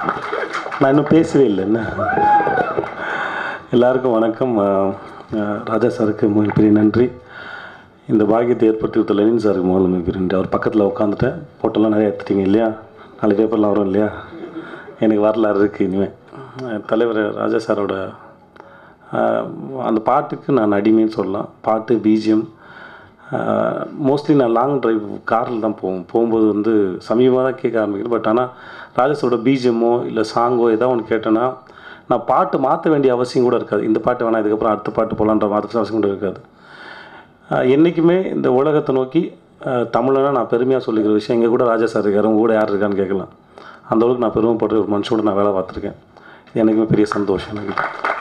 நான் இன்னும் பேசவே இல்லை என்ன எல்லாருக்கும் வணக்கம் அஹ், அஹ், ராஜா சாருக்கு மிகப்பெரிய நன்றி இந்த பாக்கியத்தை ஏற்படுத்தி கொடுத்த லெனின் சாருக்கு முதல்ல மிகப்பெரிய நன்றி அவர் பக்கத்தில் உட்காந்துட்டேன் ஃபோட்டோலாம் நிறைய எடுத்துட்டீங்க இல்லையா நாலு பேப்பர்லாம் வரும் இல்லையா எனக்கு வரலாறு இருக்குது இனிமேல் தலைவர் ராஜா சாரோட அஹ், அந்த பாட்டுக்கு நான் அடிமைன்னு சொல்லலாம் பாட்டு பிஜிஎம் மோஸ்ட்லி நான் லாங் டிரைவ் காரில் தான் போவோம் போகும்போது வந்து சமீபமாக தான் கேட்க ஆரம்பிக்கிறேன் பட் ஆனால் ராஜஸோட பிஜிஎம்மோ இல்லை சாங்கோ ஏதோ ஒன்று கேட்டேன்னா நான் பாட்டு மாற்ற வேண்டிய அவசியம் கூட இருக்காது இந்த பாட்டு வேணாம் இதுக்கப்புறம் அடுத்த பாட்டு போகலான்ற மாற்ற அவசியம் கூட இருக்காது அஹ் என்றைக்குமே இந்த உலகத்தை நோக்கி அஹ் தமிழனா நான் பெருமையாக சொல்லிக்கிற விஷயம் இங்கே கூட ராஜா சார் இருக்காரு உங்க கூட யார் இருக்கான்னு கேட்கலாம் அந்த அளவுக்கு நான் பெருமைப்படுற ஒரு மனுஷனோட நான் வேலை பார்த்துருக்கேன் இது எனக்குமே பெரிய சந்தோஷம் எனக்கு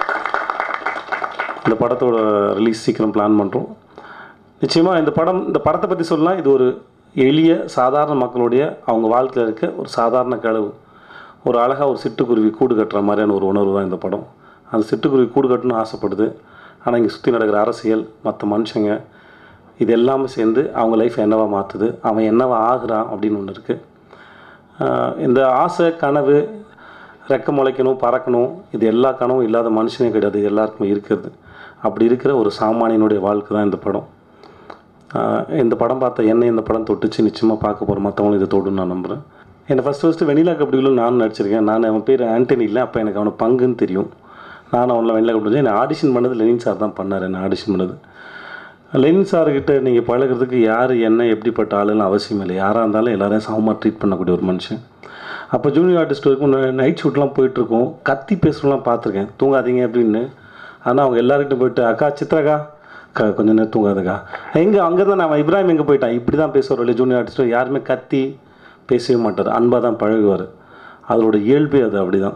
இந்த படத்தோட ரிலீஸ் சீக்கிரம் பிளான் பண்ணுறோம் நிச்சயமாக இந்த படம் இந்த படத்தை பற்றி சொல்லலாம் இது ஒரு எளிய சாதாரண மக்களுடைய அவங்க வாழ்க்கையில் இருக்க ஒரு சாதாரண கனவு ஒரு அழகாக ஒரு சிட்டுக்குருவி கூடு கட்டுற மாதிரியான ஒரு உணர்வு தான் இந்த படம் அந்த சிட்டுக்குருவி கூடு கட்டணும்னு ஆசைப்படுது ஆனால் இங்கே சுற்றி நடக்கிற அரசியல் மற்ற மனுஷங்க இது எல்லாமே சேர்ந்து அவங்க லைஃப் என்னவா மாற்றுது அவன் என்னவா ஆகுறான் அப்படின்னு ஒன்று இருக்குது இந்த ஆசை கனவு ரெக்க முளைக்கணும் பறக்கணும் இது எல்லா கனவும் இல்லாத மனுஷனே கிடையாது இது எல்லாருக்குமே இருக்கிறது அப்படி இருக்கிற ஒரு சாமானியனுடைய வாழ்க்கை தான் இந்த படம் ஆஹ் இந்த படம் பார்த்த என்னை இந்த படம் தொட்டுச்சு நிச்சயமாக பார்க்க போகிற மற்றவங்களும் இதை தொடுன்னு நான் நம்புகிறேன் என்னை ஃபஸ்ட்டு ஃபஸ்ட்டு வெண்ணிலா கபடிகளும் நானும் நடிச்சிருக்கேன் நான் அவன் பேர் ஆண்டனி இல்லை அப்போ எனக்கு அவனை பங்குன்னு தெரியும் நான் அவனில் வெண்ணிலா கபடி என்னை ஆடிஷன் பண்ணது லெனின் சார் தான் பண்ணார் என்னை ஆடிஷன் பண்ணது லெனின் சார்கிட்ட நீங்கள் பழகுறதுக்கு யார் என்ன எப்படிப்பட்ட ஆளுன்னு அவசியம் இல்லை யாராக இருந்தாலும் எல்லாரையும் சமமாக ட்ரீட் பண்ணக்கூடிய ஒரு மனுஷன் அப்போ ஜூனியர் ஆர்டிஸ்ட் வரைக்கும் நைட் ஷூட்லாம் போயிட்டுருக்கோம் கத்தி பேசுகிறலாம் பார்த்துருக்கேன் தூங்காதீங்க அப்படின்னு ஆனால் அவங்க எல்லாருக்கிட்ட போயிட்டு அக்கா சித்ரகா க கொஞ்சம் நேரம் தூங்காதுக்கா எங்கே அங்கே தான் நான் இப்ராஹிம் எங்கே போயிட்டான் இப்படி தான் பேசுவார் இல்லை ஜூனியர் ஆர்டிஸ்ட் யாருமே கத்தி பேசவே மாட்டார் அன்பாக தான் பழகுவார் அதோட இயல்பே அது அப்படி தான்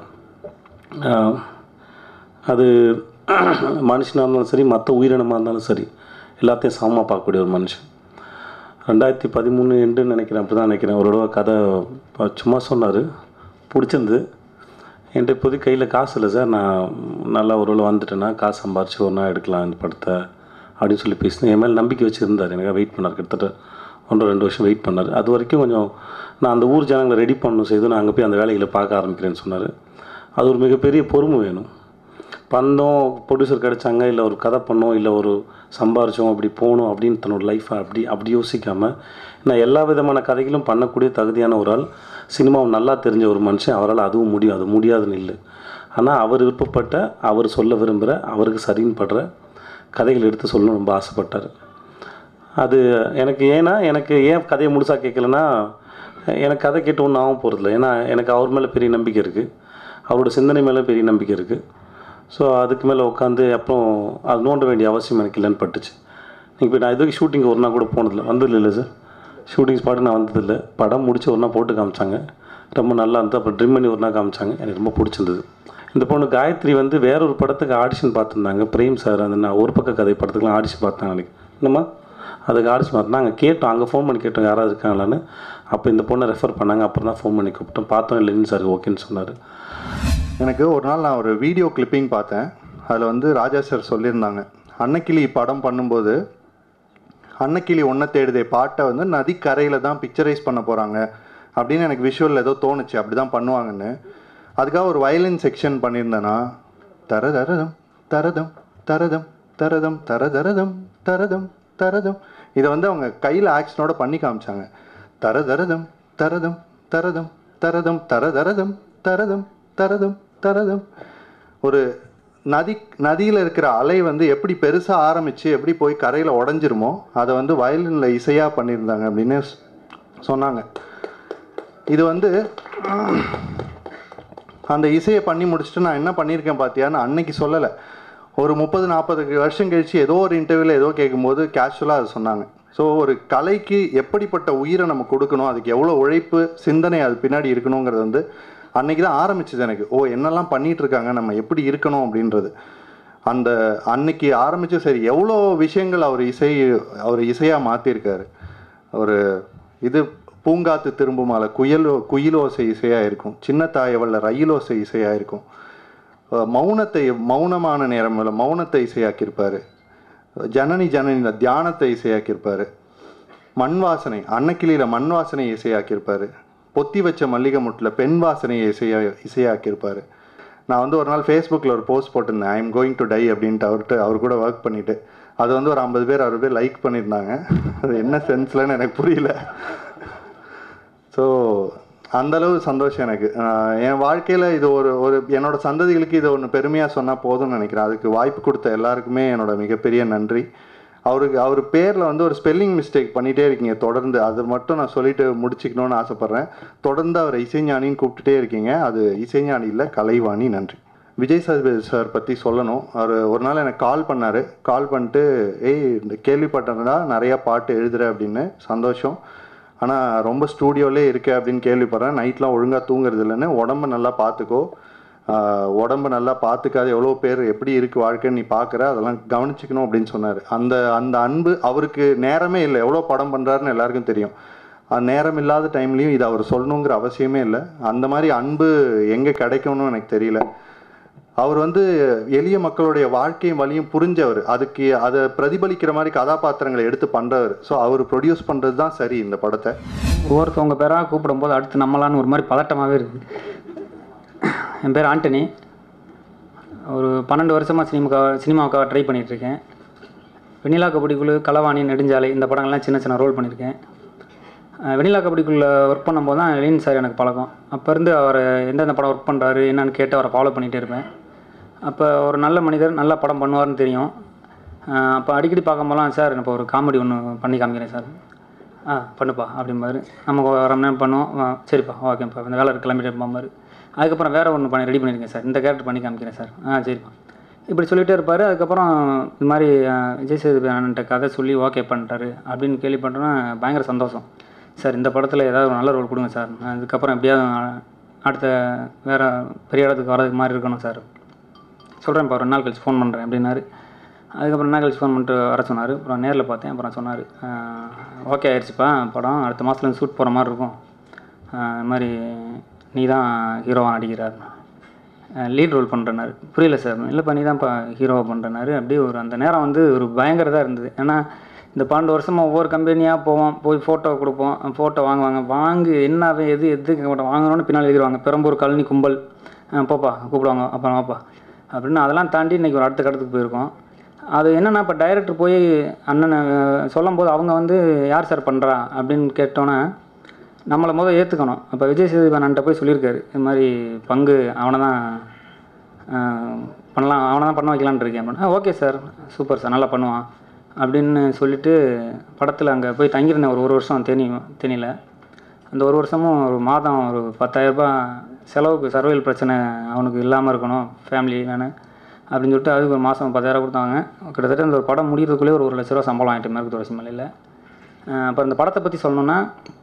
அது மனுஷனாக இருந்தாலும் சரி மற்ற உயிரினமாக இருந்தாலும் சரி எல்லாத்தையும் சமமாக பார்க்கக்கூடிய ஒரு மனுஷன் ரெண்டாயிரத்தி பதிமூணு எண்டுன்னு நினைக்கிறேன் அப்படி தான் நினைக்கிறேன் ஒரு தடவை கதை ப- சும்மா சொன்னார் பிடிச்சிருந்து என்கிட்ட இப்போதைக்கு கையில் காசு இல்லை சார் நான் நல்லா ஒரு வேளை வந்துட்டேன்னா காசு சம்பாரிச்சு ஒரு நாள் எடுக்கலாம் இந்த படத்தை அப்படின்னு சொல்லி பேசினேன் என் மேலே நம்பிக்கை வச்சுருந்தார் எனக்கு வெயிட் பண்ணார் கிட்டத்தட்ட ஒன்றரை ரெண்டு வருஷம் வெயிட் பண்ணார் அது வரைக்கும் கொஞ்சம் நான் அந்த ஊர் ஜனங்களை ரெடி பண்ணணும் செய்து நான் அங்கே போய் அந்த வேலைகளை பார்க்க ஆரம்பிக்கிறேன்னு சொன்னார் அது ஒரு மிகப்பெரிய பொறுமை வேணும் பந்தம் ப்ரொடியூசர் கிடைச்சாங்க இல்லை ஒரு கதை பண்ணோம் இல்லை ஒரு சம்பாரிச்சோம் அப்படி போகணும் அப்படின்னு தன்னோட லைஃப்பை அப்படி அப்படி யோசிக்காமல் நான் எல்லா விதமான கதைகளும் பண்ணக்கூடிய தகுதியான ஒரு ஆள் சினிமாவை நல்லா தெரிஞ்ச ஒரு மனுஷன் அவரால் அதுவும் முடியும் அது முடியாதுன்னு இல்லை ஆனால் அவர் விருப்பப்பட்ட அவர் சொல்ல விரும்புகிற அவருக்கு சரின்னு படுற கதைகள் எடுத்து சொல்லணும்னு ரொம்ப ஆசைப்பட்டார் அது எனக்கு ஏன்னா எனக்கு ஏன் கதையை முழுசாக கேட்கலன்னா எனக்கு கதை கேட்டு ஒன்றும் ஆகும் போகிறதில்ல ஏன்னா எனக்கு அவர் மேலே பெரிய நம்பிக்கை இருக்குது அவரோட சிந்தனை மேலே பெரிய நம்பிக்கை இருக்குது ஸோ அதுக்கு மேலே உட்காந்து அப்புறம் அது நோண்ட வேண்டிய அவசியம் எனக்கு இல்லைன்னு பட்டுச்சு நீங்கள் போய் நான் இது வரைக்கும் ஷூட்டிங் ஒரு நாள் கூட போனதில்லை வந்ததில்லை இல்லை சார் ஷூட்டிங் ஸ்பாட்டு நான் வந்ததில்லை படம் முடிச்சு ஒரு நாள் போட்டு காமிச்சாங்க ரொம்ப நல்லா இருந்தது அப்புறம் ட்ரிம் பண்ணி ஒரு நாள் காமிச்சாங்க எனக்கு ரொம்ப பிடிச்சிருந்தது இந்த பொண்ணு காயத்ரி வந்து வேற ஒரு படத்துக்கு ஆடிஷன் பார்த்துருந்தாங்க பிரேம் சார் அந்த நான் ஒரு பக்க கதை படத்துக்குலாம் ஆடிஷன் பார்த்தாங்க அன்றைக்கி என்னம்மா அதுக்கு ஆடிஷன் பார்த்தா நாங்கள் கேட்டோம் அங்கே ஃபோன் பண்ணி கேட்டோம் யாராவது இருக்காங்களான்னு அப்போ இந்த பொண்ணை ரெஃபர் பண்ணாங்க அப்புறம் தான் ஃபோன் பண்ணி கூப்பிட்டோம் பார்த்தோம் இல்லைன்னு சார் ஓகேன்னு சொன்னார் எனக்கு ஒரு நாள் நான் ஒரு வீடியோ கிளிப்பிங் பார்த்தேன் அதில் வந்து ராஜா சார் சொல்லியிருந்தாங்க அன்னக்கிளி படம் பண்ணும்போது அன்னக்கிளி ஒன்றை தேடுதே பாட்டை வந்து நதிக்கரையில் தான் பிக்சரைஸ் பண்ண போகிறாங்க அப்படின்னு எனக்கு விஷுவல் ஏதோ தோணுச்சு அப்படி தான் பண்ணுவாங்கன்னு அதுக்காக ஒரு வயலின் செக்ஷன் பண்ணியிருந்தேன்னா தரதரதம் தரதம் தரதம் தரதம் தரதரதம் தரதம் தரதம் இதை வந்து அவங்க கையில் ஆக்ஷனோட பண்ணி காமிச்சாங்க தரதரதம் தரதம் தரதம் தரதம் தரதரதம் தரதம் தரதம் தரதம் ஒரு நதி நதியில் இருக்கிற அலை வந்து எப்படி பெருசாக ஆரம்பித்து எப்படி போய் கரையில் உடஞ்சிருமோ அதை வந்து வயலினில் இசையாக பண்ணியிருந்தாங்க அப்படின்னு ஸ்- சொன்னாங்க இது வந்து அந்த இசையை பண்ணி முடிச்சுட்டு நான் என்ன பண்ணியிருக்கேன் பார்த்தியான்னு அன்னைக்கு சொல்லலை ஒரு முப்பது நாற்பது வருஷம் கழிச்சு ஏதோ ஒரு இன்டர்வியூவில் ஏதோ கேட்கும்போது கேஷுவலாக அதை சொன்னாங்க ஸோ ஒரு கலைக்கு எப்படிப்பட்ட உயிரை நம்ம கொடுக்கணும் அதுக்கு எவ்வளோ உழைப்பு சிந்தனை அது பின்னாடி இருக்கணுங்கிறது வந்து அன்னைக்கு தான் ஆரம்பிச்சது எனக்கு ஓ என்னெல்லாம் பண்ணிட்டு இருக்காங்க நம்ம எப்படி இருக்கணும் அப்படின்றது அந்த அன்னைக்கு ஆரம்பிச்சு சரி எவ்வளோ விஷயங்கள் அவர் இசை அவர் இசையாக மாற்றிருக்காரு ஒரு இது பூங்காத்து திரும்புமால குயலோ குயிலோசை இசையாக இருக்கும் சின்ன தாயவல்ல ரயிலோசை இசையாக இருக்கும் அஹ் மௌனத்தை மௌனமான நேரம் இல்ல, மௌனத்தை இசையாக்கியிருப்பாரு ஜனனி ஜனனியில் தியானத்தை இசையாக்கியிருப்பாரு மண் வாசனை அன்னக்கிளியில் மண் வாசனை இசையாக்கியிருப்பாரு பொத்தி வச்ச மல்லிகை முட்டில் பெண் வாசனையை இசையா இசையாக்கியிருப்பார் நான் வந்து ஒரு நாள் ஃபேஸ்புக்கில் ஒரு போஸ்ட் போட்டிருந்தேன் I am going to die அப்படின்ட்டு அவர்கிட்ட அவர் கூட ஒர்க் பண்ணிவிட்டு அது வந்து ஒரு ஐம்பது பேர் அறுபது பேர் லைக் பண்ணியிருந்தாங்க அது என்ன சென்ஸ்லன்னு எனக்கு புரியல ஸோ அந்தளவு சந்தோஷம் எனக்கு ஆஹ் என் வாழ்க்கையில் இது ஒரு ஒரு என்னோட சந்ததிகளுக்கு இதை ஒன்று பெருமையாக சொன்னால் போதும்னு நினைக்கிறேன் அதுக்கு வாய்ப்பு கொடுத்த எல்லாருக்குமே என்னோட மிகப்பெரிய நன்றி அவருக்கு அவர் பேரில் வந்து ஒரு ஸ்பெல்லிங் மிஸ்டேக் பண்ணிகிட்டே இருக்கீங்க தொடர்ந்து அது மட்டும் நான் சொல்லிட்டு முடிச்சுக்கணும்னு ஆசைப்பட்றேன் தொடர்ந்து அவரை இசைஞானின்னு கூப்பிட்டுட்டே இருக்கீங்க அது இசைஞானி இல்லை கலைவாணி நன்றி விஜய் சார் சார் பற்றி சொல்லணும் அவர் ஒரு நாள் எனக்கு கால் பண்ணார் கால் பண்ணிட்டு ஏய் இந்த கேள்விப்பட்டேன்டா நிறையா பாட்டு எழுதுற அப்படின்னு சந்தோஷம் ஆனால் ரொம்ப ஸ்டூடியோலே இருக்க அப்படின்னு கேள்விப்படுறேன் நைட்லாம் ஒழுங்காக தூங்குறது இல்லைன்னு உடம்ப நல்லா பார்த்துக்கோ ஆஹ் உடம்ப நல்லா பார்த்துக்காத எவ்வளோ பேர் எப்படி இருக்குது வாழ்க்கைன்னு நீ பார்க்குற அதெல்லாம் கவனிச்சுக்கணும் அப்படின்னு சொன்னார் அந்த அந்த அன்பு அவருக்கு நேரமே இல்லை எவ்வளோ படம் பண்ணுறாருன்னு எல்லாருக்கும் தெரியும் அது நேரம் இல்லாத டைம்லையும் இது அவர் சொல்லணுங்கிற அவசியமே இல்லை அந்த மாதிரி அன்பு எங்கே கிடைக்கும்னு எனக்கு தெரியல அவர் வந்து எளிய மக்களுடைய வாழ்க்கையும் வழியும் புரிஞ்சவர் அதுக்கு அதை பிரதிபலிக்கிற மாதிரி கதாபாத்திரங்களை எடுத்து பண்ணுறவர் ஸோ அவர் ப்ரொடியூஸ் பண்ணுறது தான் சரி இந்த படத்தை ஒவ்வொருத்தவங்க பேராக கூப்பிடும்போது அடுத்து நம்மளான்னு ஒரு மாதிரி பதட்டமாகவே இருக்குது என் பேர் ஆண்டனி ஒரு பன்னெண்டு வருஷமாக சினிமாக்காக சினிமாவுக்காக ட்ரை பண்ணிகிட்ருக்கேன் வெண்ணிலா கபடிக்குழு களவாணி நெடுஞ்சாலை இந்த படங்கள்லாம் சின்ன சின்ன ரோல் பண்ணியிருக்கேன் அஹ் வெண்ணிலா கபடிக்குள்ளே ஒர்க் பண்ணும்போது தான் லீன் சார் எனக்கு பழக்கம் அப்போ இருந்து அவர் எந்தெந்த படம் ஒர்க் பண்ணுறாரு என்னன்னு கேட்டு அவரை ஃபாலோ பண்ணிகிட்டே இருப்பேன் அப்போ ஒரு நல்ல மனிதர் நல்ல படம் பண்ணுவார்னு தெரியும் அஹ் அப்போ அடிக்கடி பார்க்கும்போதெல்லாம் சார் இப்போ ஒரு காமெடி ஒன்று பண்ணி காமிக்கிறேன் சார் ஆ பண்ணுப்பா அப்படிம்பாரு நம்ம ஒரு அரை மணி நேரம் பண்ணுவோம் ஆ, சரிப்பா ஓகேப்பா இந்த வேலை இருக்கு கிளம்பிட்டு இருப்பாரு அதுக்கப்புறம் வேறு ஒன்று பண்ணி ரெடி பண்ணியிருக்கேன் சார் இந்த கேரக்டர் பண்ணி காமிக்கிறேன் சார் ஆ சரிப்பா இப்படி சொல்லிகிட்டே இருப்பார் அதுக்கப்புறம் இது மாதிரி ஆ, விஜய் சேதுபதி அண்ணன்ட்ட கதை சொல்லி ஓகே பண்ணிட்டாரு அப்படின்னு கேள்விப்பட்டோன்னா பயங்கர சந்தோஷம் சார் இந்த படத்தில் ஏதாவது ஒரு நல்ல ரோல் கொடுங்க சார் நான் இதுக்கப்புறம் எப்படியாவது அடுத்த வேறு பெரிய இடத்துக்கு வரதுக்கு மாதிரி இருக்கணும் சார் சொல்கிறேன் இப்போ ரெண்டு நாள் கழிச்சு ஃபோன் பண்ணுறேன் அப்படின்னாரு அதுக்கப்புறம் என்ன கழிச்சு ஃபோன் பண்ணிட்டு வர சொன்னார் அப்புறம் நேரில் பார்த்தேன் அப்புறம் சொன்னார் ஓகே ஆயிடுச்சுப்பா படம் அடுத்த மாதத்துலேருந்து ஷூட் போகிற மாதிரி இருக்கும் ஆஹ் இந்த மாதிரி நீ தான் ஹீரோவாக நடிக்கிறார் லீட் ரோல் பண்ணுறனாரு புரியல சார் இல்லைப்பா நீ தான்ப்பா ஹீரோவாக பண்ணுறனாரு அப்படியே ஒரு அந்த நேரம் வந்து ஒரு பயங்கரதாக இருந்தது ஏன்னா இந்த பன்னெண்டு வருஷமாக ஒவ்வொரு கம்பெனியாக போவோம் போய் ஃபோட்டோ கொடுப்போம் ஃபோட்டோ வாங்குவாங்க வாங்கி என்ன அவன் எது எதுக்கு வாங்கணும்னு பின்னால் எழுதிடுவாங்க பெரம்பூர் கழனி கும்பல் ஆ, போப்பா கூப்பிடுவாங்க அப்புறம் வாப்பா அப்படின்னு அதெல்லாம் தாண்டி இன்றைக்கி ஒரு அடுத்த கடத்துக்கு போயிருக்கோம் அது என்னென்னா இப்போ டைரக்டர் போய் அண்ணனை சொல்லும் போது அவங்க வந்து யார் சார் பண்ணுறா அப்படின்னு கேட்டோன்னே நம்மளை முதல் ஏற்றுக்கணும் அப்போ விஜய் சேதுபதி அண்ணன்ட்ட போய் சொல்லியிருக்காரு இது மாதிரி பங்கு அவனை தான் பண்ணலாம் அவனை தான் பண்ண வைக்கலான்னு இருக்கேன் அப்படின்னா ஓகே சார் சூப்பர் சார் நல்லா பண்ணுவான் அப்படின்னு சொல்லிட்டு படத்தில் அங்கே போய் தங்கியிருந்தேன் ஒரு ஒரு வருஷம் தேனி தேனியில் அந்த ஒரு வருஷமும் ஒரு மாதம் ஒரு பத்தாயிரரூபா செலவுக்கு சர்வைல் பிரச்சனை அவனுக்கு இல்லாமல் இருக்கணும் ஃபேமிலி வேணும் அப்படின்னு சொல்லிட்டு அதுக்கு ஒரு மாதம் பத்தாயிரம் கொடுத்தாங்க கிட்டத்தட்ட இந்த ஒரு படம் முடிகிறதுக்குள்ளே ஒரு ஒரு லட்ச ரூபா சம்பளம் ஆகிட்டு மேற்கு தொடர்ச்சி மலையில் அப்புறம் இந்த படத்தை பற்றி சொல்லணுன்னா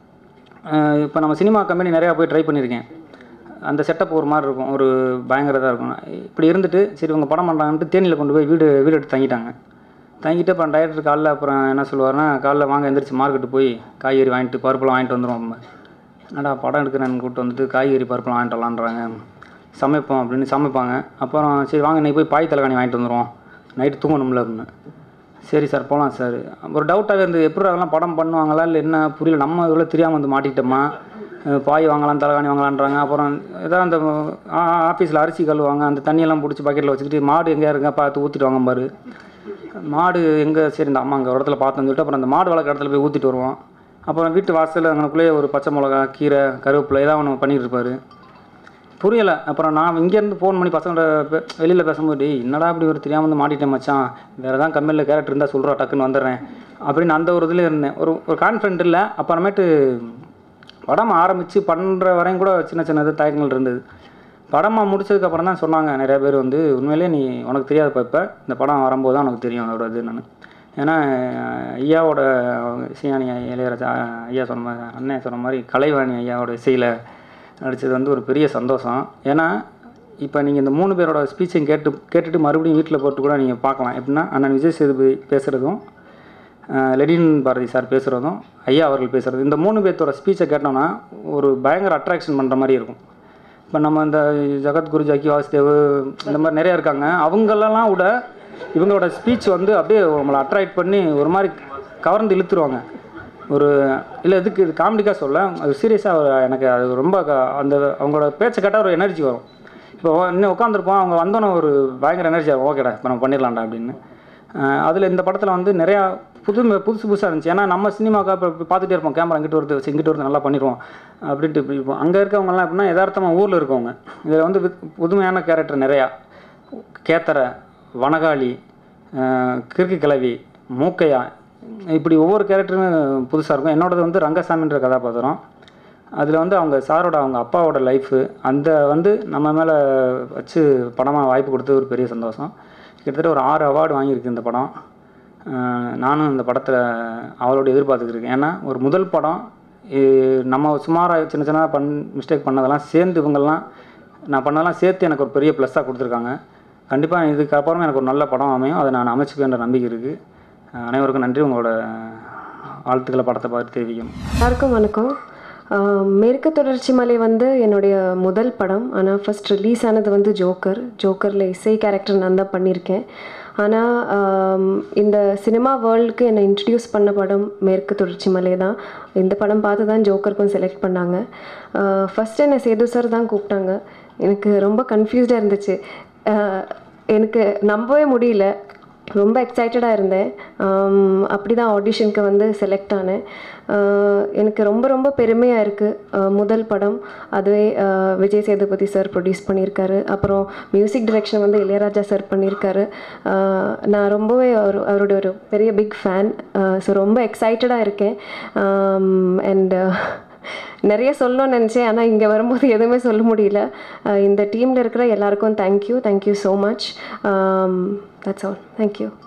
இப்போ நம்ம சினிமா கம்பெனி நிறையா போய் ட்ரை பண்ணியிருக்கேன் அந்த செட்டப் ஒரு மாதிரி இருக்கும் ஒரு பயங்கரதாக இருக்கும் இப்படி இருந்துட்டு சரி இவங்க படம் பண்ணுறாங்கன்ட்டு தேனியில் கொண்டு போய் வீடு வீடு எடுத்து தங்கிட்டாங்க தங்கிட்டு அப்புறம் டைரக்டர் காலைல அப்புறம் என்ன சொல்லுவார்னா காலைல வாங்க எந்திரிச்சு மார்க்கெட்டு போய் காய்கறி வாங்கிட்டு பருப்புலாம் வாங்கிட்டு வந்துடுவோம் என்னடா படம் எடுக்கிறேன்னு கூப்பிட்டு வந்துட்டு காய்கறி பருப்புலாம் வாங்கிட்டு வரலான்றாங்க சமைப்போம் அப்படின்னு சமைப்பாங்க அப்புறம் சரி வாங்க இன்னைக்கு போய் பாய் தலைகாணி வாங்கிட்டு வந்துடுவோம் நைட்டு தூங்கணும்ல அப்படின்னு சரி சார் போகலாம் சார் ஒரு டவுட்டாகவே இருந்தது எப்படி அதெல்லாம் படம் பண்ணுவாங்களா இல்லை என்ன புரியல நம்ம இவ்வளோ தெரியாமல் வந்து மாட்டிக்கிட்டோமா அஹ் பாய் வாங்கலாம் தலைகாணி வாங்கலான்றாங்க அப்புறம் ஏதாவது அந்த ஆஃபீஸில் அரிசி கழுவாங்க அந்த தண்ணியெல்லாம் பிடிச்சி பக்கெட்டில் வச்சுக்கிட்டு மாடு எங்கேயா இருக்கா பார்த்து ஊற்றிட்டு வாங்க பாரு மாடு எங்கே சரி இந்த அம்மா அங்கே ஒரு இடத்துல பார்த்தோன்னு சொல்லிட்டு அப்புறம் அந்த மாடு வளர்க்குற இடத்துல போய் ஊற்றிட்டு வருவோம் அப்புறம் வீட்டு வாசலில் அங்கனக்குள்ளேயே ஒரு பச்சை மிளகா கீரை கருவேப்பிலை ஏதாவது ஒன்று பண்ணிட்டு இருப்பாரு புரியலை அப்புறம் நான் இங்கேருந்து ஃபோன் பண்ணி பசங்கள்ட்ட வெளியில் பேசும்போது "டேய், என்னடா இப்படி ஒரு தெரியாமல் வந்து மாட்டிட்டேன் மச்சான் வேறு தான் கம்பெனியில் கேரக்டர் இருந்தால் சொல்கிறா டக்குன்னு வந்துடுறேன் அப்படின்னு அந்த ஒரு இதில் இருந்தேன் ஒரு ஒரு கான்ஃபிடென்ட் இல்லை அப்புறமேட்டு படம் ஆரம்பித்து பண்ணுற வரையும் கூட சின்ன சின்ன இது தயக்கங்கள் இருந்தது படமாக முடிச்சதுக்கப்புறம் தான் சொன்னாங்க நிறைய பேர் வந்து உண்மையிலே நீ உனக்கு தெரியாதுப்பா இப்போ இந்த படம் வரும்போது தான் உனக்கு தெரியும் அதோட இது நான் ஏன்னா ஐயாவோட இசையானி இளையராஜா ஐயா சொன்ன மாதிரி அண்ணன் சொன்ன மாதிரி கலைவாணி ஐயாவோட இசையில் நடித்தது வந்து ஒரு பெரிய சந்தோஷம் ஏன்னா இப்போ நீங்கள் இந்த மூணு பேரோட ஸ்பீச்சையும் கேட்டு கேட்டுட்டு மறுபடியும் வீட்டில் போட்டு கூட நீங்கள் பார்க்கலாம் எப்படின்னா அண்ணன் விஜய் சேதுபதி பேசுகிறதும் லெனின் பாரதி சார் பேசுகிறதும் ஐயா அவர்கள் பேசுகிறது இந்த மூணு பேர்த்தோட ஸ்பீச்சை கேட்டோம்னா ஒரு பயங்கர அட்ராக்ஷன் பண்ணுற மாதிரி இருக்கும் இப்போ நம்ம இந்த ஜகத்குரு ஜக்கி வாசுதேவ் இந்த மாதிரி நிறைய இருக்காங்க அவங்களெல்லாம் விட இவங்களோட ஸ்பீச் வந்து அப்படியே நம்மளை அட்ராக்ட் பண்ணி ஒரு மாதிரி கவர்ந்து இழுத்துருவாங்க ஒரு இல்லை இதுக்கு இது காமெடிக்காக சொல்ல அது சீரியஸாக எனக்கு அது ரொம்ப க- அந்த அவங்களோட பேச்சை கேட்டால் ஒரு எனர்ஜி வரும் இப்போ இன்னும் உட்காந்துருப்போம் அவங்க வந்தோன்னே ஒரு பயங்கர எனர்ஜி ஆகும் ஓகேடா இப்போ நம்ம பண்ணிடலாம்டா அப்படின்னு அதில் இந்த படத்தில் வந்து நிறையா புது புதுசு புதுசாக இருந்துச்சு ஏன்னா நம்ம சினிமாக்கா இப்போ இப்போ பார்த்துட்டே இருப்போம் கேமரா இங்கிட்டு வருது இங்கிட்டு வருது நல்லா பண்ணிடுவோம் அப்படின்ட்டு இப்படி இருப்போம் அங்கே இருக்கவங்கலாம் எப்படின்னா யதார்த்தமாக ஊரில் இருக்கவங்க இதில் வந்து வித்- புதுமையான கேரக்டர் நிறையா கேத்தரை வனகாளி அஹ், கிறுக்கு கிழவி மூக்கையா இப்படி ஒவ்வொரு கேரக்டருமே புதுசாக இருக்கும் என்னோடது வந்து ரங்கசாமின்ற கதாபாத்திரம் அதில் வந்து அவங்க சாரோட அவங்க அப்பாவோட லைஃபு அந்த வந்து நம்ம மேலே வச்சு படமாக வாய்ப்பு கொடுத்தது ஒரு பெரிய சந்தோஷம் கிட்டத்தட்ட ஒரு ஆறு அவார்டு வாங்கியிருக்கு இந்த படம் அஹ் நானும் இந்த படத்தில் அவளோட எதிர்பார்த்துக்கிட்டு இருக்கேன் ஏன்னா ஒரு முதல் படம் இ- நம்ம சுமாராக சின்ன சின்ன பண் மிஸ்டேக் பண்ணதெல்லாம் சேர்ந்து இவங்கெல்லாம் நான் பண்ணதெல்லாம் சேர்த்து எனக்கு ஒரு பெரிய ப்ளஸ்ஸாக கொடுத்துருக்காங்க கண்டிப்பாக இதுக்கப்புறமா எனக்கு ஒரு நல்ல படம் அமையும் அதை நான் அமைச்சுக்குவேன்ற நம்பிக்கை இருக்குது அனைவருக்கும் நன்றி உங்களோட வாழ்த்துக்களை படத்தை பார்த்து தெரிவிக்கும் எல்லாருக்கும் வணக்கம் ஆஹ் மேற்கு தொடர்ச்சி மலை வந்து என்னுடைய முதல் படம் ஆனால் ஃபர்ஸ்ட் ரிலீஸ் ஆனது வந்து ஜோக்கர் ஜோக்கரில் இசை கேரக்டர் நான் தான் பண்ணியிருக்கேன் ஆனால் இந்த சினிமா வேர்ல்டுக்கு என்னை இன்ட்ரடியூஸ் பண்ண படம் மேற்கு தொடர்ச்சி மலை தான் இந்த படம் பார்த்து தான் ஜோக்கருக்கும் செலக்ட் பண்ணாங்க ஃபஸ்ட் என்னை சேது சார் தான் கூப்பிட்டாங்க எனக்கு ரொம்ப கன்ஃபியூஸ்டாக இருந்துச்சு ஆஹ் எனக்கு நம்பவே முடியல ரொம்ப எக்ஸைட்டடாக இருந்தேன் அப்படி தான் ஆடிஷனுக்கு வந்து செலக்ட் ஆனேன் ஆஹ் எனக்கு ரொம்ப ரொம்ப பெருமையாக இருக்குது முதல் படம் அதுவே ஆஹ் விஜய் சேதுபதி சார் ப்ரொடியூஸ் பண்ணியிருக்காரு அப்புறம் மியூசிக் டைரக்ஷன் வந்து இளையராஜா சார் பண்ணியிருக்காரு ஆஹ் நான் ரொம்பவே அவர் அவருடைய ஒரு பெரிய பிக் ஃபேன் ஸோ ரொம்ப எக்ஸைட்டடாக இருக்கேன் அண்ட் நிறைய சொல்லணும்னு நினச்சேன் ஆனால் இங்கே வரும்போது எதுவுமே சொல்ல முடியல அஹ் இந்த டீமில் இருக்கிற எல்லாருக்கும் thank you thank you so much that's all thank you